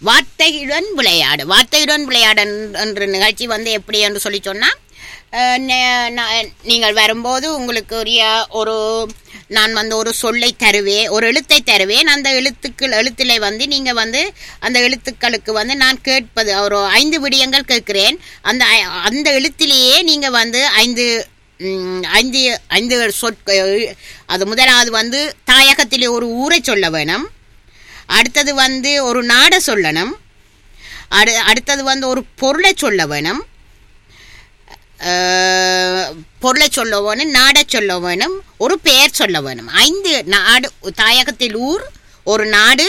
வார்த்தையுடன் விளையாடு வார்த்தையுடன் விளையாடு என்ற- என்ற நிகழ்ச்சி வந்து எப்படி என்று சொல்லி சொன்னால் அஹ், நே- நான் நீங்கள் வரும்போது உங்களுக்கு உரிய ஒரு நான் வந்து ஒரு சொல்லை தருவேன் ஒரு எழுத்தை தருவேன் அந்த எழுத்துக்கள் எழுத்திலே வந்து நீங்கள் வந்து அந்த எழுத்துக்களுக்கு வந்து நான் கேட்பது ஒரு ஐந்து விடயங்கள் கேட்கிறேன் அந்த ஐ- அந்த எழுத்திலேயே நீங்கள் வந்து ஐந்து ம், ஐந்து ஐந்து சொற்க அது முதலாவது வந்து தாயகத்திலே ஒரு ஊரை சொல்ல வேணும் அடுத்தது வந்து ஒரு நாடை சொல்லணும் அடு அடுத்தது வந்து ஒரு பொருளை சொல்ல வேணும் அஹ், பொருளை சொல்ல வேணும் நாடை சொல்ல வேணும் ஒரு பெயர் சொல்ல வேணும் ஐந்து நாடு தாயகத்தில் ஊர் ஒரு நாடு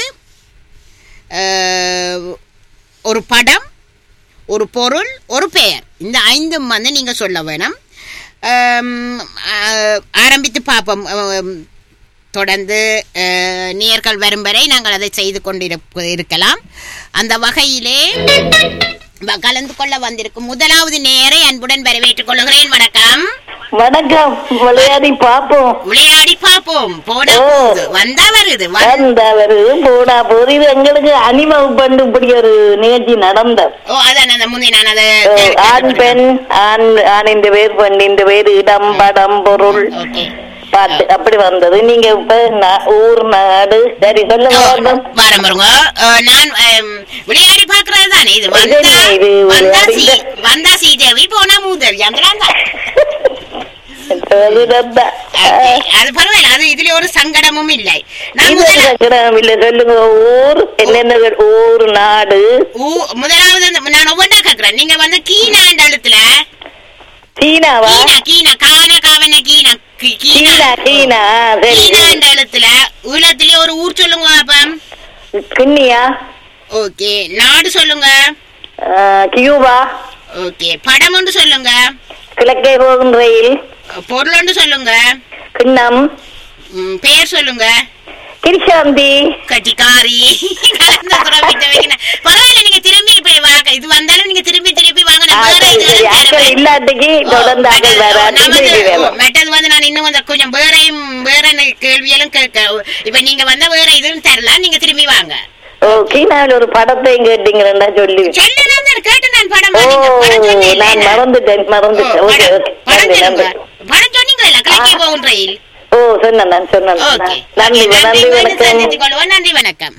அஹ், ஒரு படம் ஒரு பொருள் ஒரு பெயர் இந்த ஐந்தும் வந்து நீங்கள் சொல்ல வேணும் அம், அஹ், ஆரம்பித்து பார்ப்போம் அம், தொடர்ந்து அஹ், நேர்கள் வரும் வரை நாங்கள் அதை செய்து கொண்டிருப்ப இருக்கலாம் அந்த வகையிலே வ- கலந்து கொள்ள வந்திருக்கும் முதலாவது நேரை அன்புடன் வரவேற்றுக் கொள்கிறேன் வணக்கம் வணக்கம் விளையாடி பாப்போம் விளையாடி பார்ப்போம் போட ஓ. போகுது வந்தா வருது வ- வந்த வருது போடா போது இது எங்களுக்கு அணிவகுப்பு இப்படி ஒரு நிகழ்ச்சி நடந்த ஓ அதான் அந்த முந்தைய நான் அதை ஆண் பெண் ஆண் ஆணின் பேர் பெண்ணின் பேர் இடம் படம் பொருள் ஓகே பாட்டு அப்படி வந்தது நீங்க இப்ப நா- ஊர் நாடு சரி சொல்ல வேண்டும் வாரம் பாருங்க அஹ், நான் அம், விளையாடி பார்க்கறது தானே இது இது வந்தா என்ன இது? வந்தா விளையாடி சீ வந்தா சீதேவி போனா மூதேவி அங்கெல்லாம் தான் அதுதான். Okay, அது பரவாயில்ல அது இதுல ஒரு சங்கடமும் இல்லை நான் இது முதல்ல சங்கடம் இல்ல சொல்லுங்க ஊர் என்னென்ன பேர்? ஊர் நாடு ஊ- முதலாவது அந்த- நான் ஒவ்வொன்றா கேக்குறேன் நீங்க வந்து கீனா என்ற எழுத்துல சீனாவா கீனா கீனா கான காவன கீனா கீ- சீனா கீனா சீனா சரி கீனா என்ற எழுத்துல உலகத்திலே ஒரு ஊர் சொல்லுங்க அப்பம் கிண்ணியா ஓகே நாடு சொல்லுங்க ஆஹ், கியூபா ஓகே படம் ஒன்று சொல்லுங்க கிழக்கே போகும் ரயில் பொருள் ஒன்று சொல்லுங்க கிண்ணம் ம், பெயர் சொல்லுங்க கிருஷாந்தி கட்டிக்காரி கலந்த குரவிட்ட வைக்கணும். பரவாயில்ல நீங்க திரும்பி இப்ப வாங்க இது வந்தாலும் நீங்க திரும்பி திரும்பி வாங்க ஆ, நான் வேற சரி, இது சரி. வேற அக்கள் வேற. இல்லாட்டிக்கு ஓ, தொடர்ந்து அக்கள் மற்றது- வேற ஓ, நான் வந்து- திருப்பி வேணும். ஓ, மற்றது வந்து நான் இன்னும் வந்து கொஞ்சம் வேறையும் வேற நெ- கேள்வியெல்லாம் கேட்க இப்ப நீங்க வந்தா வேற இதுவும் தரலாம் நீங்க திரும்பி வாங்க ஓ கீனாவில் ஒரு படத்தையும் கேட்டீங்களா சொல்லி சொல்லலாம் தான் கேட்டு நான் படம் ஓ பாத்தீங்க. படம் சொன்னீங்க நான் இல்ல? மறந்துட்டேன் ஓ, மறந்துட்டேன் ஓகே படம் ஓகே படம் நன்றி சொல்லுங்க நன்றி படம் சொன்னீங்களா கிழக்கே போகும் ரயில் ஓ சொன்னேன் நான் சொன்னேன் ஓகே நன்றி நன்றி நன்றி மீண்டும் வணக்கம் சந்தித்துக் கொள்வோம் நன்றி வணக்கம்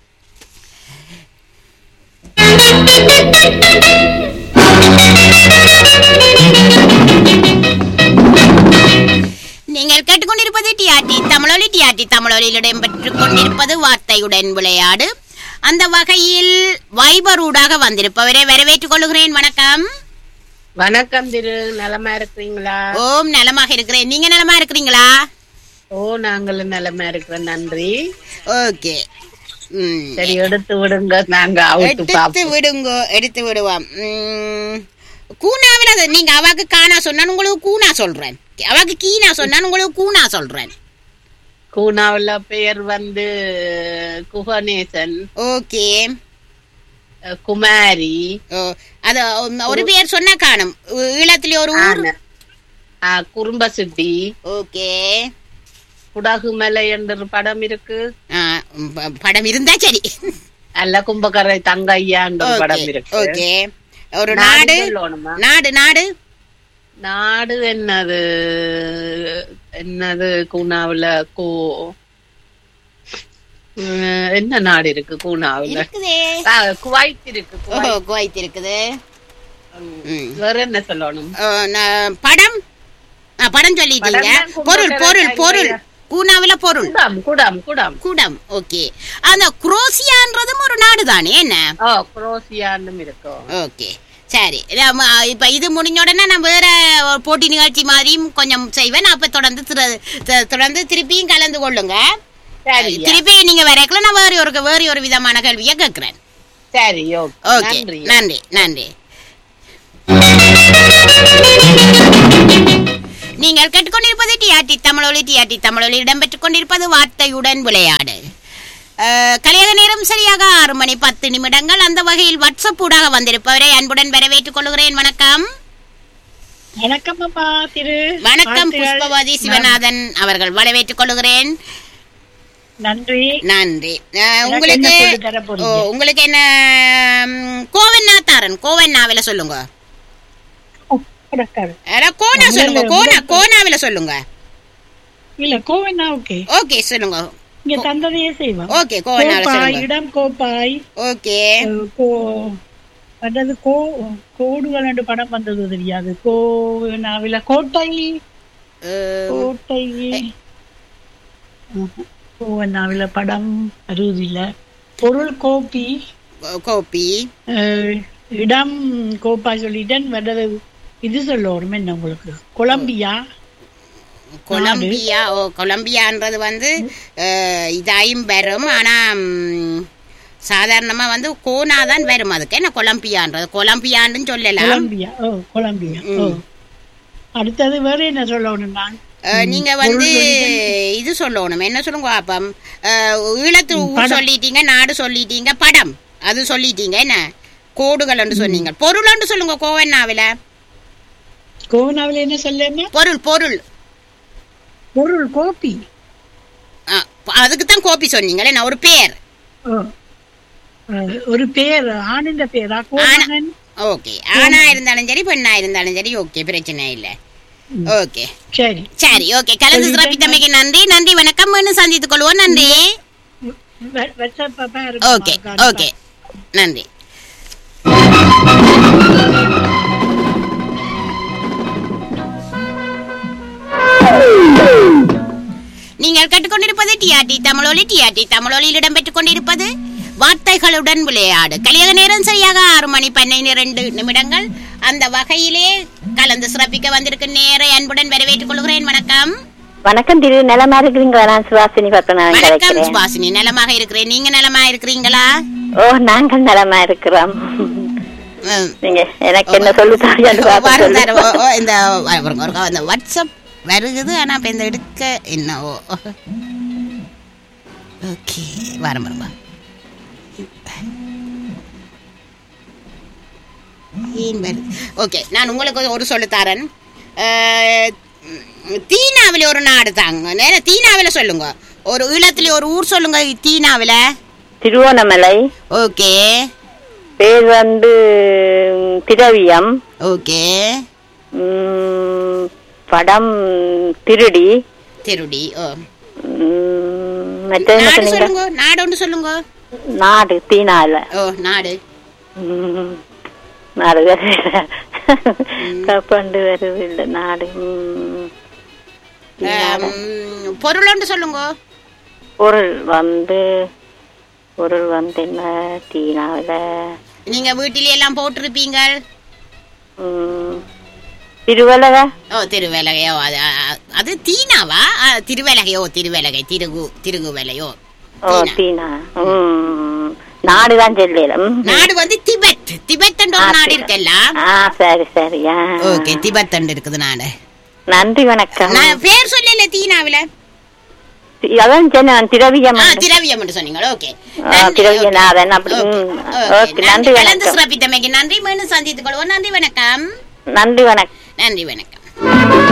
நீங்கள் கேட்டுக்கொண்டிருப்பது டிஆர்டி தமிழொலி டிஆர்டி தமிழொலியில் இடம்பெற்றுக் கொண்டிருப்பது வார்த்தையுடன் விளையாடு அந்த வகையில் வைபர் ஊடாக வந்திருப்பவரை வரவேற்றுக் கொள்கிறேன் வணக்கம் வணக்கம் திரு நலமா இருக்கிறீங்களா ஓம் நலமாக இருக்கிறேன் நீங்க நலமா இருக்கிறீங்களா ஓ நாங்களும் நலமா இருக்கிறோம் நன்றி ஓகே ம் சரி எடுத்து விடுங்க நாங்க அவுட்டு எடுத்து பாப்போம் விடுங்க எடுத்து விடுவோம் ம், கூனாவில் அது நீங்க அவாக்கு காணா சொன்னா உங்களுக்கு கூனா சொல்றேன் அவாக்கு கீனா சொன்னா உங்களுக்கு கூனா சொல்றேன் கூனாவுல பெயர் வந்து குகநேசன் ஓகே அஹ், குமாரி ஓ, அது ஒ- ஒரு பேர் சொன்னா காணும் ஈழத்திலே ஒரு ஊர் ஆன- ஆ, குறும்பசிட்டி ஓகே குடகுமலை என்ற ஒரு படம் இருக்கு ஆ, ப- படம் இருந்தா சரி அல்ல கும்பகரை தங்கையான்ற ஒரு படம் ஓகே, இருக்கு ஓகே ஒரு நாடு நாடு சொல்லணுமா? நாடு நாடு நாடு என்னது என்னது கூனாவுல கூ உம், என்ன நாடு இருக்கு கூனாவுல இருக்குதே ஆ, குவைத் இருக்கு ஓ குவைத். குவைத் இருக்குது ம். வேற என்ன சொல்லணும் ஓ, நான் படம் ஆ, படம் சொல்லிட்டீங்க படம் தான் பொருள் கும்பகரை பொருள் கையில. பொருள் கூனாவில பொருள் குடம் குடம் குடம் குடம் ஓகே அந்த குரோசியான்றதும் ஒரு நாடு தானே என்ன ஓ குரோசியாண்டும் இருக்கும் ஓகே சரி நம்ம, இப்ப இது முடிஞ்ச உடனே நான் வேற ஒரு போட்டி நிகழ்ச்சி மாதிரியும் கொஞ்சம் செய்வேன் அப்ப தொடர்ந்து திரு- த- தொடர்ந்து திருப்பியும் கலந்து கொள்ளுங்க சரி திருப்பி நீங்க வரைக்கல நான் வேற ஒரு வேற ஒரு விதமான கேள்வியை கேட்கிறேன் சரி ஓகே ஓகே நன்றி நன்றி நன்றி நீங்கள் கேட்டுக்கொண்டிருப்பது டிஆர்டி தமிழொலி டிஆர்டி தமிழொலி இடம்பெற்றுக் கொண்டிருப்பது வார்த்தையுடன் விளையாடு அஹ், கலியக நேரம் சரியாக ஆறு மணி பத்து நிமிடங்கள் அந்த வகையில் வாட்ஸ்அப் ஊடாக வந்திருப்பவரை அன்புடன் வரவேற்றுக் கொள்கிறேன் வணக்கம் வணக்கம் அப்பா திரு வணக்கம் வாழ்த்துகள். புஷ்பவதி சிவநாதன் அவர்கள் வரவேற்றுக் கொள்கிறேன் நன்றி நன்றி அஹ், எனக்கு உங்களுக்கு என்ன சொல்லித் தர போறீங்க? ஓ, உங்களுக்கு என்ன ம், கோவண்ணா தாரன் கோவண்ணாவில சொல்லுங்க ஓ, கிடக்காது. அட, கோனா இல்ல, சொல்லுங்க இல்ல, கோனா இல்ல. கோனாவில சொல்லுங்க இல்ல கோவன்னா ஓகே ஓகே சொல்லுங்க இங்க தந்ததையே செய்வோம் ஓகே கோவண்ணாவில கோப்பாய் சொல்லுங்க இடம் கோப்பாய் ஓகே அஹ், கோ அதாவது கோ கோடுகள் ரெண்டு படம் வந்தது தெரியாது கோவினாவில கோட்டை அஹ், கோட்டை கோவனாவில படம் அறுதியில பொருள் கோப்பி கோ- கோபி அஹ், இடம் கோப்பா சொல்லிட்டேன் வர்றது இது சொல்லணும் என்ன உங்களுக்கு கொலம்பியா கொலம்பியா ஓ கொலம்பியான்றது வந்து அஹ், இதாயும் வரும் ஆனா ம், சாதாரணமா வந்து கோனா தான் வரும் அதுக்கு என்ன கொலம்பியான்றது கொலம்பியான்னு சொல்லலாம் கொலம்பியா ஓ கொலம்பியா ஓ அடுத்தது வேற என்ன சொல்லணும் நான் அஹ், நீங்க வந்து இது சொல்லணும் என்ன சொல்லுங்க பாப்பம் அஹ், ஈழத்து ஊர் சொல்லிட்டீங்க நாடு சொல்லிட்டீங்க படம் அது சொல்லிட்டீங்க என்ன கோடுகள் சொன்னீங்க பொருள் சொல்லுங்க கோவண்ணாவில கோவனாவில என்ன சொல்லமா பொருள் பொருள் பொருள் கோப்பி அதுக்கு தான் கோபி சொன்னீங்களே நான் ஒரு பேர் ஓ அஹ், ஒரு பேர் ஆனந்த பேரா கோவனன் ஓகே ஆணா இருந்தாலும் சரி பெண்ணா இருந்தாலும் சரி ஓகே பிரச்சனை இல்ல ஓகே சரி சரி ஓகே கலந்து சிறப்பித்தமைக்கு நன்றி நன்றி வணக்கம் மீண்டும் சந்தித்துக் கொள்வோம் நன்றி வெ- வெச்ச பாப்பா ஓகே ஓகே நன்றி நீங்கள் கேட்டுக்கொண்டிருப்பது டிஆர்டி தமிழொலி டிஆர்டி தமிழொலியில் இடம்பெற்றுக் கொண்டிருப்பது வார்த்தைகளுடன் விளையாடு கலியக நேரம் சரியாக ஆறு மணி பன்னெண்டு இரண்டு நிமிடங்கள் அந்த வகையிலே கலந்து சிறப்பிக்க வந்திருக்கும் நேரை அன்புடன் வரவேற்றுக் கொள்கிறேன் வணக்கம் வணக்கம் திரு நலமா இருக்கிறீங்களா நான் சுவாசினி பத்மநாதன் வணக்கம் கிடைக்கிறேன் சுபாசினி நலமாக இருக்கிறேன் நீங்க நலமா இருக்கிறீங்களா ஓ நாங்கள் நலமா இருக்கிறோம் ம். நீங்க எனக்கு என்ன சொல்லு தாயான்னு பாப்பா வரும் சொல்லு. தர- ஓ, ஓ, இந்த வரும், வரும். அந்த வாட்ஸ்அப் வருகுது ஆனா இப்ப இந்த எடுக்க என்னவோ ஓகே வரம் வருமா ஏன் வருது ஓகே நான் உங்களுக்கு ஒரு சொல்லு தரேன் அஹ், தீனாவில ஒரு நாடு தாங்க நேரா தீனாவில சொல்லுங்க ஒரு ஈழத்துல ஒரு ஊர் சொல்லுங்க தீனாவில திருவோணமலை ஓகே பேர் வந்து ம், திரவியம் ஓகே ம், படம் திருடி திருடி ஓ ம், மற்றது என்ன நாடு சொன்னீங்க சொல்லுங்க நாடு ஒன்று சொல்லுங்க நாடு தீனால ஓ நாடு ம், நாடு வருது கப்பண்டு வருது இல்ல நாடு ம், தீனால. ஆம், பொருள் ஒன்று சொல்லுங்க பொருள் வந்து பொருள் வந்து என்ன தீனாவில நீங்க வீட்டிலே எல்லாம் போட்டிருப்பீங்க ம், திருவலக ஓ திருவேலகையோ அது அ- அது தீனாவா ஆ, திருவேலகையோ திருவேலகை திருகு திருகுவேலையோ ஓ தீனா ம் நாடுதான் சொல்லல ம். நாடு வந்து திபெத் திபெத் என்ற ஒரு நாடு இருக்குல்ல ஆ சரி சரி ஆ. ஓகே திபெத் என்று இருக்குது நாடு நன்றி வணக்கம் நான் பேர் சொல்லல தீனாவில தி- அதான் சொன்னேன் திரவியம் ஆ திரவியம் என்று சொன்னீங்க ஓகே ஆ, திரவியநாதன் அப்படி ஓகே. ம். ஓகே. ஓகே நன்றி நன்றி கலந்து வணக்கம் சிறப்பித்தமைக்கு நன்றி மீண்டும் சந்தித்துக் கொள்வோம் நன்றி வணக்கம் நன்றி வணக்கம் நன்றி வணக்கம்